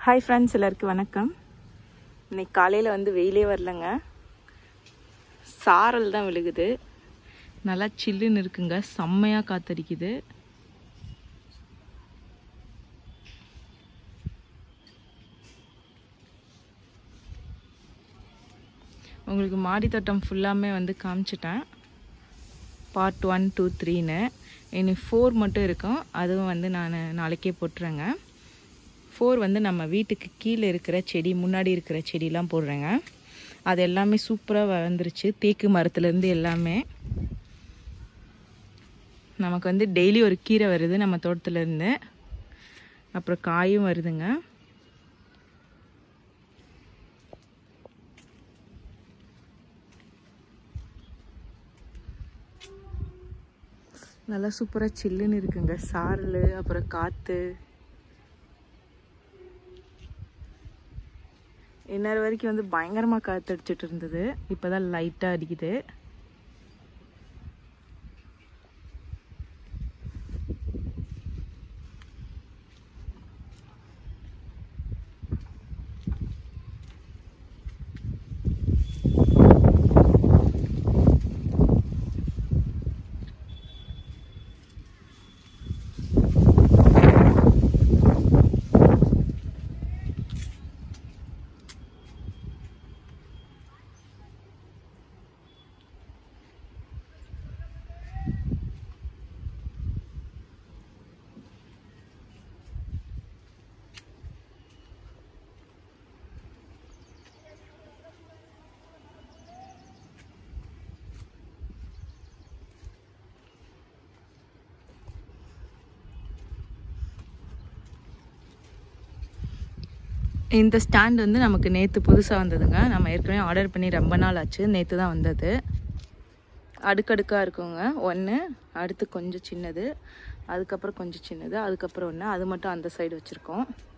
hi friends எல்லாருக்கும் வணக்கம் இன்னைக்கு காலையில் வந்து வெயிலே வரலங்க சாரல் தான் விழுகுது நல்லா சில்லுன்னு இருக்குங்க செம்மையாக காத்தடிக்குது உங்களுக்கு மாடி தோட்டம் ஃபுல்லாமே வந்து காமிச்சிட்டேன் பார்ட் ஒன் டூ த்ரீன்னு இனி ஃபோர் மட்டும் இருக்கும் அதுவும் வந்து நான் நாளைக்கே போட்டுறேங்க ஃபோர் வந்து நம்ம வீட்டுக்கு கீழே இருக்கிற செடி முன்னாடி இருக்கிற செடிலாம் போடுறேங்க அது எல்லாமே சூப்பராக வளர்ந்துருச்சு தேக்கு மரத்துலேருந்து எல்லாமே நமக்கு வந்து டெய்லி ஒரு கீரை வருது நம்ம தோட்டத்துலேருந்து அப்புறம் காயும் வருதுங்க நல்லா சூப்பராக சில்லுன்னு இருக்குங்க சாரல் அப்புறம் காற்று இந்நேரம் வரைக்கும் வந்து பயங்கரமாக காற்றடிச்சிட்டு இருந்தது இப்போ தான் லைட்டாக அடிக்குது இந்த ஸ்டாண்ட் வந்து நமக்கு நேற்று புதுசாக வந்ததுங்க நம்ம ஏற்கனவே ஆர்டர் பண்ணி ரொம்ப நாள் ஆச்சு நேற்று தான் வந்தது அடுக்கடுக்காக இருக்குங்க ஒன்று அடுத்து கொஞ்சம் சின்னது அதுக்கப்புறம் கொஞ்சம் சின்னது அதுக்கப்புறம் ஒன்று அது மட்டும் அந்த சைடு வச்சுருக்கோம்